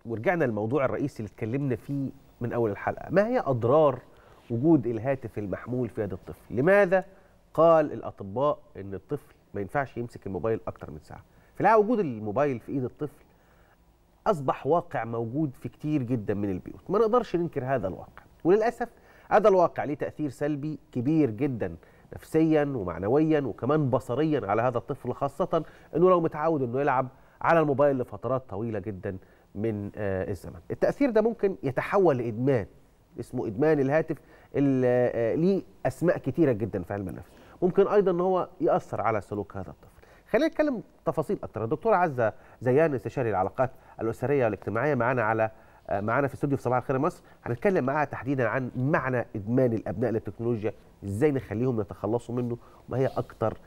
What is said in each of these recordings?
ورجعنا للموضوع الرئيسي اللي اتكلمنا فيه من اول الحلقه ما هي اضرار وجود الهاتف المحمول في يد الطفل لماذا قال الاطباء ان الطفل ما ينفعش يمسك الموبايل اكتر من ساعه في الحقيقه وجود الموبايل في ايد الطفل اصبح واقع موجود في كتير جدا من البيوت ما نقدرش ننكر هذا الواقع وللاسف هذا الواقع ليه تاثير سلبي كبير جدا نفسيا ومعنويا وكمان بصريا على هذا الطفل خاصه انه لو متعود انه يلعب على الموبايل لفترات طويله جدا من آه الزمن التاثير ده ممكن يتحول لادمان اسمه ادمان الهاتف اللي آه ليه اسماء كتيره جدا في علم النفس ممكن ايضا ان هو ياثر على سلوك هذا الطفل خلينا نتكلم تفاصيل اكتر الدكتوره عزه زيان استشاري العلاقات الاسريه والاجتماعيه معانا على معانا في استوديو في صباح الخير مصر هنتكلم معاها تحديدا عن معنى ادمان الابناء للتكنولوجيا ازاي نخليهم يتخلصوا منه وما هي اكتر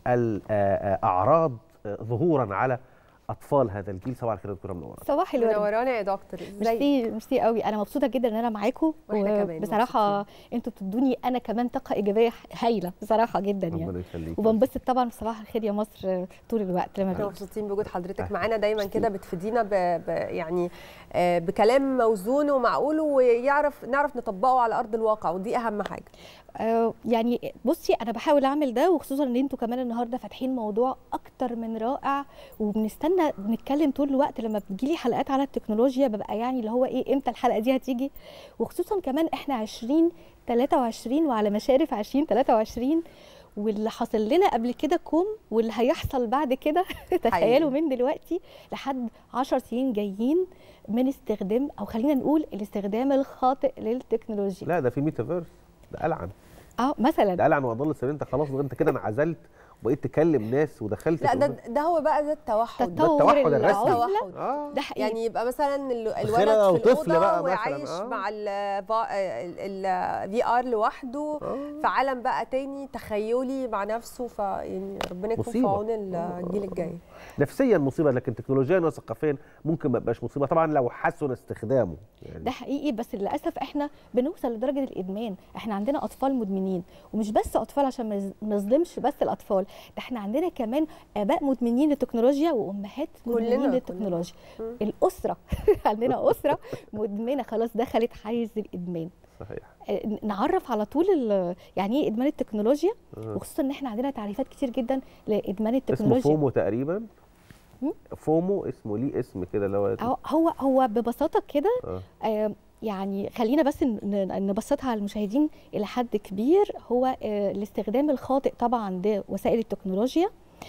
الاعراض ظهورا على اطفال هذا الجيل صباح الخير دكتوره منوره صباح الورد منورانا يا دكتور ميرسي ميرسي قوي انا مبسوطه جدا ان انا معاكم بصراحه انتوا بتدوني انا كمان طاقه ايجابيه هايله بصراحه جدا يعني ربنا يخليك وبنبسط طبعا في صباح الخير يا مصر طول الوقت لما احنا مبسوطين بوجود حضرتك معانا دايما كده بتفيدينا ب... ب... يعني آه بكلام موزون ومعقول ويعرف نعرف نطبقه على ارض الواقع ودي اهم حاجه آه يعني بصي انا بحاول اعمل ده وخصوصا ان انتوا كمان النهارده فاتحين موضوع اكتر من رائع وبنستنى بنتكلم طول الوقت لما بتجيلي حلقات على التكنولوجيا ببقى يعني اللي هو ايه امتى الحلقه دي هتيجي وخصوصا كمان احنا 20 23 وعلى مشارف 20 23 واللي حصل لنا قبل كده كوم واللي هيحصل بعد كده تخيلوا من دلوقتي لحد 10 سنين جايين من استخدام او خلينا نقول الاستخدام الخاطئ للتكنولوجيا لا ده في ميتافيرس ده ألعن اه مثلا ده ألعن وأضل السبيل أنت خلاص انت كده انعزلت وبقيت تكلم ناس ودخلت لا ده ده هو بقى ده التوحد ده التوحد الرسمي التوحد آه. ده حقيقي يعني يبقى مثلا الولد في طفل بقى وعايش آه. مع الفي ار لوحده آه. في عالم بقى تاني تخيلي مع نفسه فيعني ربنا يكون في عون الجيل الجاي نفسيا مصيبه لكن تكنولوجيا وثقافيا ممكن ما يبقاش مصيبه طبعا لو حسن استخدامه يعني ده حقيقي بس للاسف احنا بنوصل لدرجه الادمان احنا عندنا اطفال مدمنين ومش بس اطفال عشان ما نظلمش بس الاطفال ده احنا عندنا كمان اباء مدمنين للتكنولوجيا وامهات مدمنين للتكنولوجيا كلنا. الاسره عندنا اسره مدمنه خلاص دخلت حيز الادمان صحيح نعرف على طول يعني ايه ادمان التكنولوجيا أه. وخصوصا ان احنا عندنا تعريفات كتير جدا لادمان التكنولوجيا اسمه فومو تقريبا فومو اسمه ليه اسم كده اللي هو هو هو ببساطه كده أه. آه يعني خلينا بس نبسطها على المشاهدين الى حد كبير هو الاستخدام الخاطئ طبعا لوسائل التكنولوجيا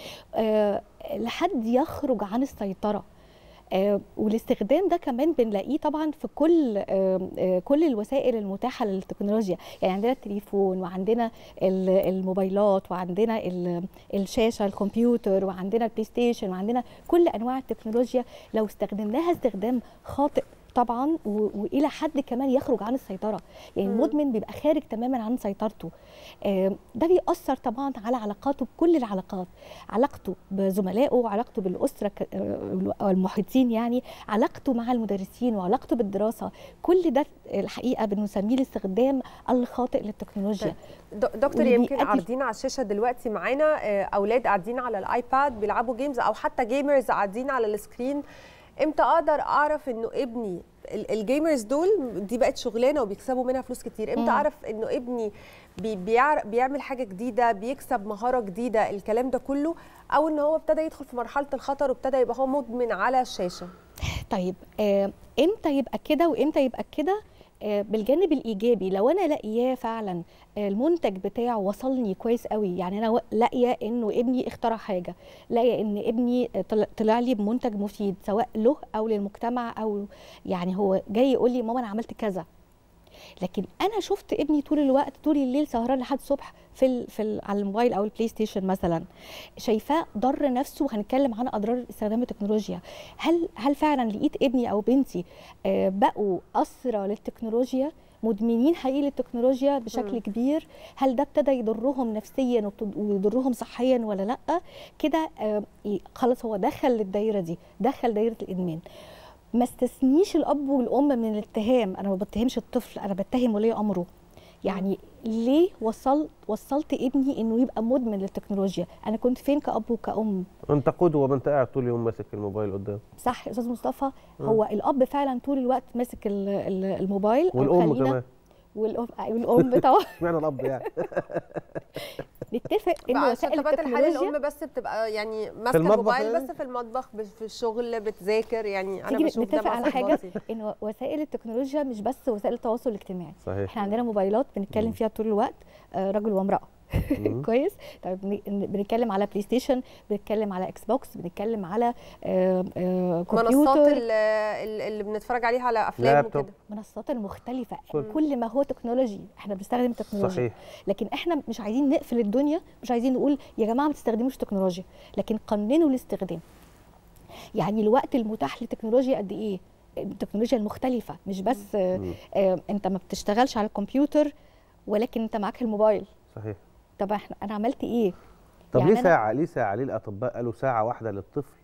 لحد يخرج عن السيطره والاستخدام ده كمان بنلاقيه طبعا في كل كل الوسائل المتاحه للتكنولوجيا يعني عندنا التليفون وعندنا الموبايلات وعندنا الشاشه الكمبيوتر وعندنا البلاي ستيشن وعندنا كل انواع التكنولوجيا لو استخدمناها استخدام خاطئ طبعا والى حد كمان يخرج عن السيطره يعني المدمن بيبقى خارج تماما عن سيطرته ده بيأثر طبعا على علاقاته بكل العلاقات علاقته بزملائه علاقته بالاسره والمحيطين يعني علاقته مع المدرسين وعلاقته بالدراسه كل ده الحقيقه بنسميه الاستخدام الخاطئ للتكنولوجيا دكتور يمكن عارضين على الشاشه دلوقتي معانا اولاد قاعدين على الايباد بيلعبوا جيمز او حتى جيمرز قاعدين على السكرين امتى اقدر اعرف انه ابني الجيمرز دول دي بقت شغلانه وبيكسبوا منها فلوس كتير امتى اعرف انه ابني بي بيعمل حاجه جديده بيكسب مهاره جديده الكلام ده كله او ان هو ابتدى يدخل في مرحله الخطر وابتدى يبقى هو مدمن على الشاشه طيب آه امتى يبقى كده وامتى يبقى كده بالجانب الايجابي لو انا لاقياه فعلا المنتج بتاعه وصلني كويس قوي يعني انا لاقيه انه ابني اخترع حاجه لاقيه ان ابني طلع لي بمنتج مفيد سواء له او للمجتمع او يعني هو جاي يقول لي ماما انا عملت كذا لكن انا شفت ابني طول الوقت طول الليل سهران لحد الصبح في ال في ال على الموبايل او البلاي ستيشن مثلا شايفاه ضر نفسه وهنتكلم عن اضرار استخدام التكنولوجيا هل هل فعلا لقيت ابني او بنتي بقوا اسرى للتكنولوجيا مدمنين حقيقي للتكنولوجيا بشكل م. كبير هل ده ابتدى يضرهم نفسيا ويضرهم صحيا ولا لا كده خلاص هو دخل للدايره دي دخل دايره الادمان ما استثنيش الاب والام من الاتهام انا ما بتهمش الطفل انا بتهم ولي امره يعني ليه وصلت وصلت ابني انه يبقى مدمن للتكنولوجيا انا كنت فين كاب وكأم انت قدوه ما انت قاعد طول اليوم ماسك الموبايل قدام صح يا استاذ مصطفى هو الاب فعلا طول الوقت ماسك ال- ال- الموبايل أو والام خلينا- كمان والام والام طبعا اشمعنى الاب يعني نتفق ان عشان وسائل طبيعه الحال التكنولوجيا الام بس بتبقى يعني ماسكه المطبخ الموبايل يعني؟ بس في المطبخ بس في الشغل بتذاكر يعني انا تيجي بشوف ده نتفق مع على حاجه صحباتي. ان وسائل التكنولوجيا مش بس وسائل التواصل الاجتماعي صحيح احنا عندنا موبايلات بنتكلم فيها طول الوقت آه، رجل وامراه مم. كويس طيب بن- بنتكلم على بلاي ستيشن بنتكلم على اكس بوكس بنتكلم على آه، آه، منصات كمبيوتر ال- ال- اللي بنتفرج عليها على افلام لابتوب. وكده منصات المختلفه كل. كل ما هو تكنولوجي احنا بنستخدم تكنولوجيا صحيح لكن احنا مش عايزين نقفل الدنيا مش عايزين نقول يا جماعه ما تستخدموش تكنولوجيا لكن قننوا الاستخدام يعني الوقت المتاح للتكنولوجيا قد ايه التكنولوجيا المختلفه مش بس آه مم. آه انت ما بتشتغلش على الكمبيوتر ولكن انت معاك الموبايل صحيح طب احنا انا عملت ايه طب يعني ليه أنا- ساعة ليه ساعة ليه الأطباء قالوا ساعة واحدة للطفل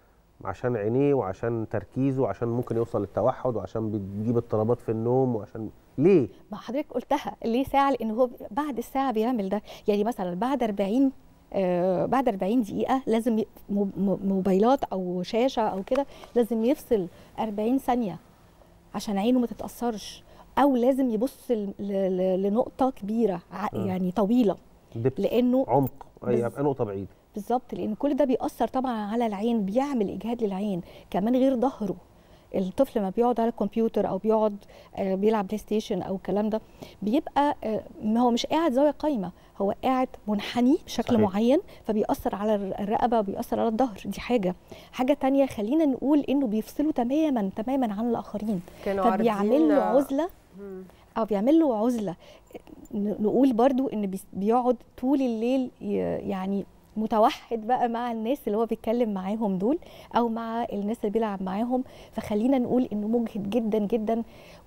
عشان عينيه وعشان تركيزه وعشان ممكن يوصل للتوحد وعشان بتجيب اضطرابات في النوم وعشان ليه؟ ما حضرتك قلتها ليه ساعه لان هو بعد الساعه بيعمل ده يعني مثلا بعد 40 آه بعد 40 دقيقه لازم ي- مو- مو- موبايلات او شاشه او كده لازم يفصل 40 ثانيه عشان عينه ما تتاثرش او لازم يبص ل- ل- لنقطه كبيره ع- آه. يعني طويله دبس لانه عمق أي بز- يبقى نقطة بعيدة بالظبط لان كل ده بيأثر طبعا على العين بيعمل اجهاد للعين كمان غير ظهره الطفل لما بيقعد على الكمبيوتر او بيقعد آه، بيلعب بلاي ستيشن او الكلام ده بيبقى آه، ما هو مش قاعد زاويه قايمه هو قاعد منحني بشكل صحيح. معين فبيأثر على الر- الرقبه وبيأثر على الظهر دي حاجه حاجه تانية خلينا نقول انه بيفصلوا تماما تماما عن الاخرين كانوا فبيعمل له عارضين- عزله مم. او بيعمل له عزله ن- نقول برضو ان بيس- بيقعد طول الليل ي- يعني متوحد بقى مع الناس اللي هو بيتكلم معاهم دول او مع الناس اللي بيلعب معاهم فخلينا نقول انه مجهد جدا جدا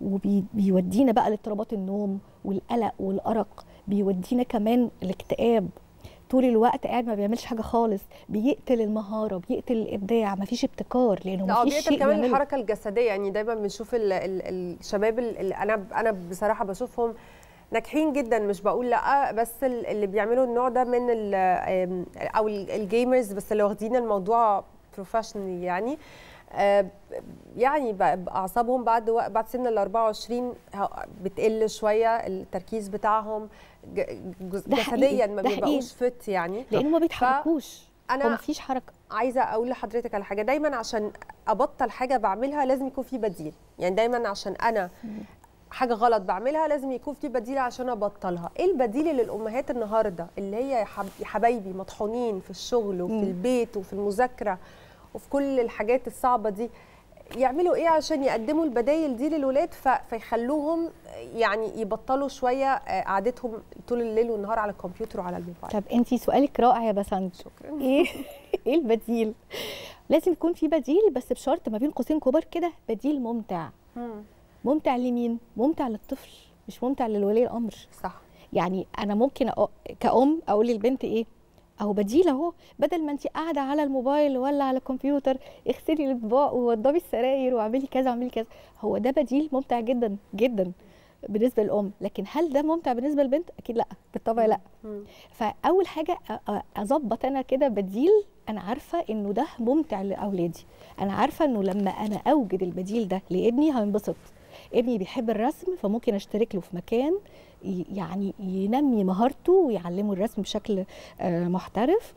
وبيودينا بقى لاضطرابات النوم والقلق والارق بيودينا كمان الاكتئاب طول الوقت قاعد ما بيعملش حاجه خالص بيقتل المهاره بيقتل الابداع مفيش ابتكار لانه لا مفيش بيقتل شيء كمان بيعمله. الحركه الجسديه يعني دايما بنشوف ال ال الشباب ال- اللي انا انا بصراحه بشوفهم ناجحين جدا مش بقول لا بس ال- اللي بيعملوا النوع ده من ال آم، او ال- الجيمرز بس اللي واخدين الموضوع بروفيشنال يعني آه، يعني ب- اعصابهم بعد وق- بعد سن ال 24 ه- بتقل شويه التركيز بتاعهم ج- جز- ده حقيقي، جسديا ما ده حقيقي. بيبقوش فت يعني لانه ما بيتحركوش هو انا مفيش حركه عايزه اقول لحضرتك على حاجه دايما عشان ابطل حاجه بعملها لازم يكون في بديل يعني دايما عشان انا حاجه غلط بعملها لازم يكون في بديل عشان ابطلها ايه البديل اللي الامهات النهارده اللي هي يا حب- يا حبايبي مطحونين في الشغل وفي مم. البيت وفي المذاكره وفي كل الحاجات الصعبه دي يعملوا ايه عشان يقدموا البدايل دي للولاد ف- فيخلوهم يعني يبطلوا شويه آه، قعدتهم طول الليل والنهار على الكمبيوتر وعلى الموبايل طب انت سؤالك رائع يا بسنت شكرا ايه ايه البديل لازم يكون في بديل بس بشرط ما بين قوسين كبار كده بديل ممتع مم. ممتع لمين ممتع للطفل مش ممتع للولي الامر صح يعني انا ممكن أ... كأم اقول للبنت ايه اهو بديل اهو بدل ما انت قاعده على الموبايل ولا على الكمبيوتر اغسلي الاطباق ووضبي السراير واعملي كذا واعملي كذا هو ده بديل ممتع جدا جدا بالنسبه للام لكن هل ده ممتع بالنسبه للبنت اكيد لا بالطبع لا مم. فاول حاجه أ- أ- اظبط انا كده بديل انا عارفه انه ده ممتع لاولادي انا عارفه انه لما انا اوجد البديل ده لابني هينبسط ابني بيحب الرسم فممكن اشترك له في مكان ي- يعني ينمي مهارته ويعلمه الرسم بشكل آه، محترف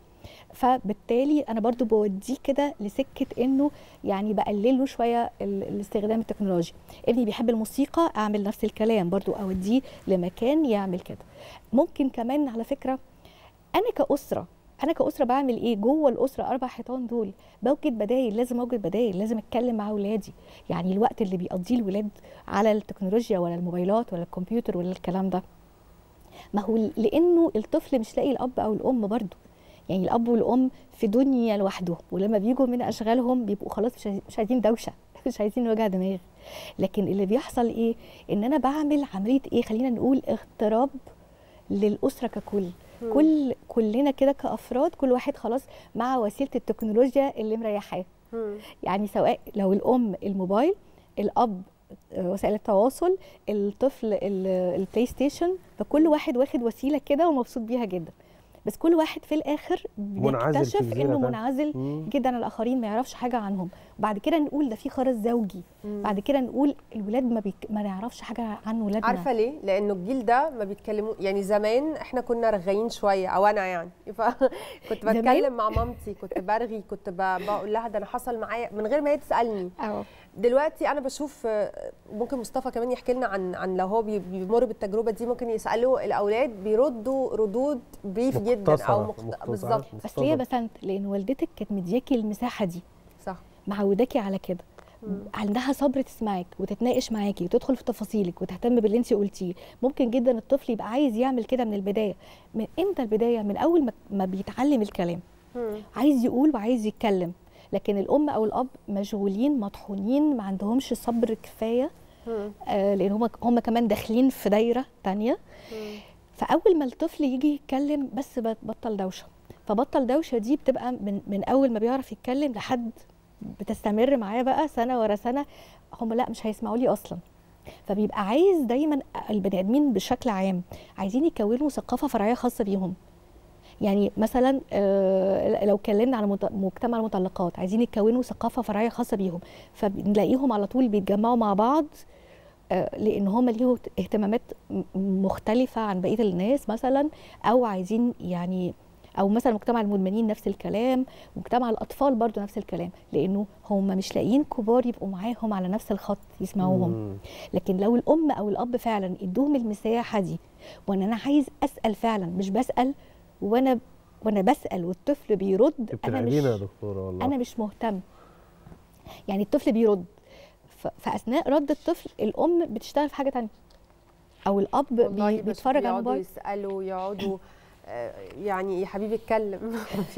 فبالتالي انا برضو بوديه كده لسكه انه يعني بقلل له شويه ال- الاستخدام التكنولوجي ابني بيحب الموسيقى اعمل نفس الكلام برضو اوديه لمكان يعمل كده ممكن كمان على فكره انا كاسره انا كاسره بعمل ايه جوه الاسره اربع حيطان دول بوجد بدايل لازم اوجد بدايل لازم اتكلم مع اولادي يعني الوقت اللي بيقضيه الولاد على التكنولوجيا ولا الموبايلات ولا الكمبيوتر ولا الكلام ده ما هو لانه الطفل مش لاقي الاب او الام برضه يعني الاب والام في دنيا لوحدهم ولما بيجوا من اشغالهم بيبقوا خلاص مش عايزين- مش عايزين دوشه مش عايزين وجع دماغ لكن اللي بيحصل ايه ان انا بعمل عمليه ايه خلينا نقول اغتراب للاسره ككل مم. كل كلنا كده كافراد كل واحد خلاص مع وسيله التكنولوجيا اللي مريحاه مم. يعني سواء لو الام الموبايل الاب وسائل التواصل الطفل البلاي ستيشن فكل واحد واخد وسيله كده ومبسوط بيها جدا بس كل واحد في الاخر منعزل في بيكتشف جزيرة انه تانية. منعزل مم. جدا عن الاخرين ما يعرفش حاجه عنهم بعد كده نقول ده في خرز زوجي مم. بعد كده نقول الولاد ما, بيك... ما نعرفش حاجه عن ولادنا عارفه ليه لانه الجيل ده ما بيتكلموا يعني زمان احنا كنا رغايين شويه او انا يعني فكنت زمان؟ بتكلم مع مامتي كنت برغي كنت ب- بقول لها ده انا حصل معايا من غير ما هي تسالني اه دلوقتي انا بشوف آه، ممكن مصطفى كمان يحكي لنا عن عن لو هو بي- بيمر بالتجربه دي ممكن يسالوا الاولاد بيردوا ردود بريف جدا او مختصرة، مخت... مختصرة، بالظبط بس ليه يا مختصرة. بسنت لان والدتك كانت مدياكي المساحه دي صح معوداكي على كده مم. عندها صبر تسمعك وتتناقش معاكي وتدخل في تفاصيلك وتهتم باللي انت قلتيه ممكن جدا الطفل يبقى عايز يعمل كده من البدايه من امتى البدايه من اول ما- ما بيتعلم الكلام مم. عايز يقول وعايز يتكلم لكن الام او الاب مشغولين مطحونين ما عندهمش صبر كفايه مم. آه لان هم هم كمان داخلين في دايره تانية مم. فاول ما الطفل يجي يتكلم بس بط- بطل دوشه فبطل دوشه دي بتبقى من من اول ما بيعرف يتكلم لحد بتستمر معاه بقى سنه ورا سنه هم لا مش هيسمعوا لي اصلا فبيبقى عايز دايما البني ادمين بشكل عام عايزين يكونوا ثقافه فرعيه خاصه بيهم يعني مثلا آه، لو اتكلمنا على مت- مجتمع المطلقات عايزين يكونوا ثقافه فرعيه خاصه بيهم فبنلاقيهم على طول بيتجمعوا مع بعض آه، لان هم ليهم اهتمامات م- مختلفه عن بقيه الناس مثلا او عايزين يعني او مثلا مجتمع المدمنين نفس الكلام مجتمع الاطفال برضو نفس الكلام لانه هم مش لاقيين كبار يبقوا معاهم على نفس الخط يسمعوهم مم. لكن لو الام او الاب فعلا ادوهم المساحه دي وان انا عايز اسال فعلا مش بسال وانا وانا بسال والطفل بيرد انت انا مش بترعبينا يا دكتوره والله انا مش مهتم يعني الطفل بيرد ف- فاثناء رد الطفل الام بتشتغل في حاجه تانية او الاب والله بي بس بيتفرج على بيقعدوا الموبايل يسالوا يقعدوا آه، يعني يا حبيبي اتكلم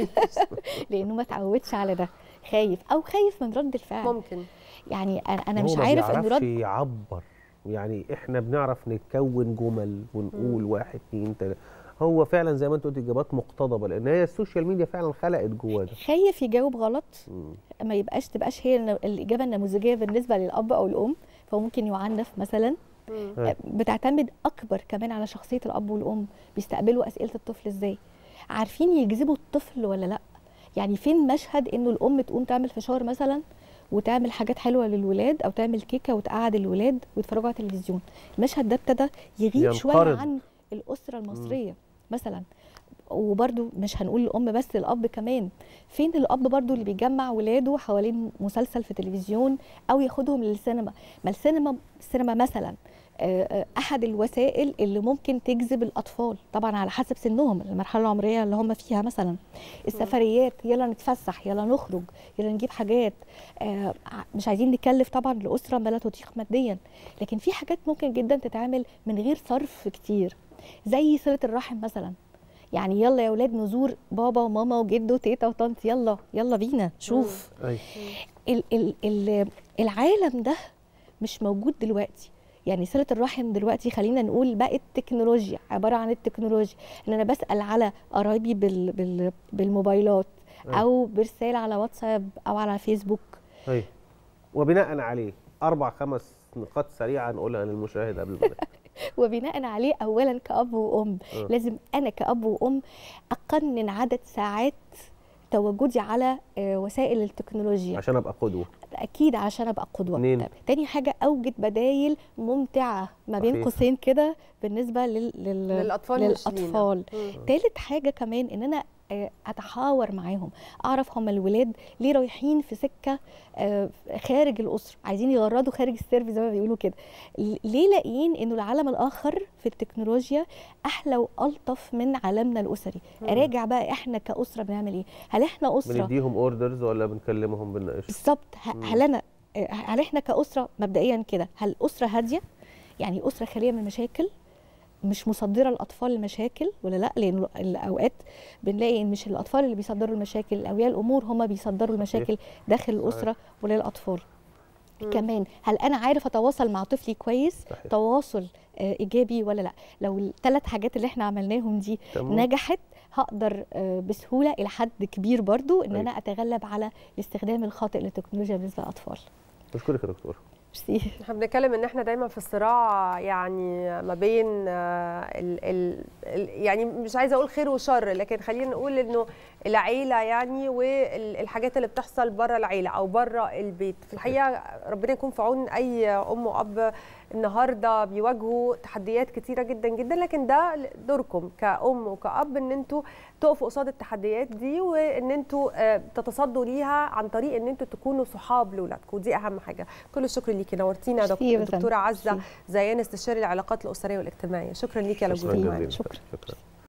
لانه ما اتعودش على ده خايف او خايف من رد الفعل ممكن يعني انا انا هو مش ما عارف انه بيعرفش رد يعبر يعني احنا بنعرف نكون جمل ونقول واحد اتنين تلاته هو فعلا زي ما انت قلت اجابات مقتضبه لان هي السوشيال ميديا فعلا خلقت جواه ده خايف يجاوب غلط مم. ما يبقاش تبقاش هي الن- الاجابه النموذجيه بالنسبه للاب او الام فممكن يعنف مثلا مم. أيوة. بتعتمد اكبر كمان على شخصيه الاب والام بيستقبلوا اسئله الطفل ازاي عارفين يجذبوا الطفل ولا لا يعني فين مشهد انه الام تقوم تعمل فشار مثلا وتعمل حاجات حلوه للولاد او تعمل كيكه وتقعد الولاد ويتفرجوا على التلفزيون المشهد ده ابتدى يغيب شويه ينقرض. عن الاسره المصريه مثلا وبرده مش هنقول الام بس الاب كمان فين الاب برضو اللي بيجمع ولاده حوالين مسلسل في تلفزيون او ياخدهم للسينما ما السينما السينما مثلا آه، آه، احد الوسائل اللي ممكن تجذب الاطفال طبعا على حسب سنهم المرحله العمريه اللي هم فيها مثلا السفريات يلا نتفسح يلا نخرج يلا نجيب حاجات آه، ع- مش عايزين نكلف طبعا الاسره ما لا تطيق ماديا لكن في حاجات ممكن جدا تتعمل من غير صرف كتير زي صله الرحم مثلا يعني يلا يا اولاد نزور بابا وماما وجدو وتيتا وطنط يلا يلا بينا شوف أيوة. ال ال ال العالم ده مش موجود دلوقتي يعني صله الرحم دلوقتي خلينا نقول بقت تكنولوجيا عباره عن التكنولوجيا ان انا بسال على قرايبي بال بال بالموبايلات أيوة. او برساله على واتساب او على فيسبوك أيوة. وبناء عليه اربع خمس نقاط سريعه نقولها للمشاهد قبل ما نختم. وبناء عليه اولا كاب وام آه. لازم انا كاب وام اقنن عدد ساعات تواجدي على آه، وسائل التكنولوجيا عشان ابقى قدوه اكيد عشان ابقى قدوه اتنين. طيب، تاني حاجه اوجد بدايل ممتعه ما بين صحيح. قوسين كده بالنسبه لل... لل... للاطفال مش لينا. للاطفال مم. تالت حاجه كمان ان انا آه، اتحاور معاهم اعرف هم الولاد ليه رايحين في سكه آه، خارج الاسره عايزين يغردوا خارج السيرف زي ما بيقولوا كده ل- ليه لاقيين انه العالم الاخر في التكنولوجيا احلى والطف من عالمنا الاسري اراجع بقى احنا كاسره بنعمل ايه هل احنا اسره بنديهم اوردرز ولا بنكلمهم بنناقش بالظبط ه- هل انا آه، هل احنا كاسره مبدئيا كده هل اسره هاديه يعني اسره خاليه من المشاكل مش مصدره الاطفال لمشاكل ولا لا لان الاوقات بنلاقي ان مش الاطفال اللي بيصدروا المشاكل اولياء الامور هم بيصدروا المشاكل داخل الاسره وللاطفال مم. كمان هل انا عارف اتواصل مع طفلي كويس صحيح. تواصل آه، ايجابي ولا لا لو الثلاث حاجات اللي احنا عملناهم دي تمام. نجحت هقدر آه، بسهوله الى حد كبير برضو ان أيوة. انا اتغلب على الاستخدام الخاطئ للتكنولوجيا بالنسبه للاطفال بشكرك يا دكتور ميرسي احنا بنتكلم ان احنا دايما في صراع يعني ما بين آه، ال ال ال يعني مش عايزه اقول خير وشر لكن خلينا نقول انه العيله يعني والحاجات اللي بتحصل بره العيله او بره البيت في الحقيقه ربنا يكون في عون اي ام واب النهارده بيواجهوا تحديات كتيره جدا جدا لكن ده دوركم كأم وكأب ان انتوا تقفوا قصاد التحديات دي وان انتوا آه، تتصدوا ليها عن طريق ان انتوا تكونوا صحاب لاولادكم ودي اهم حاجه كل الشكر ليكي نورتينا يا دك- ميرسي يا فندم. دكتوره عزه ميرسي. زيان استشاري العلاقات الاسريه والاجتماعيه شكرا ليكي على شكرا وجودك جزيلا معانا شكرا. شكرا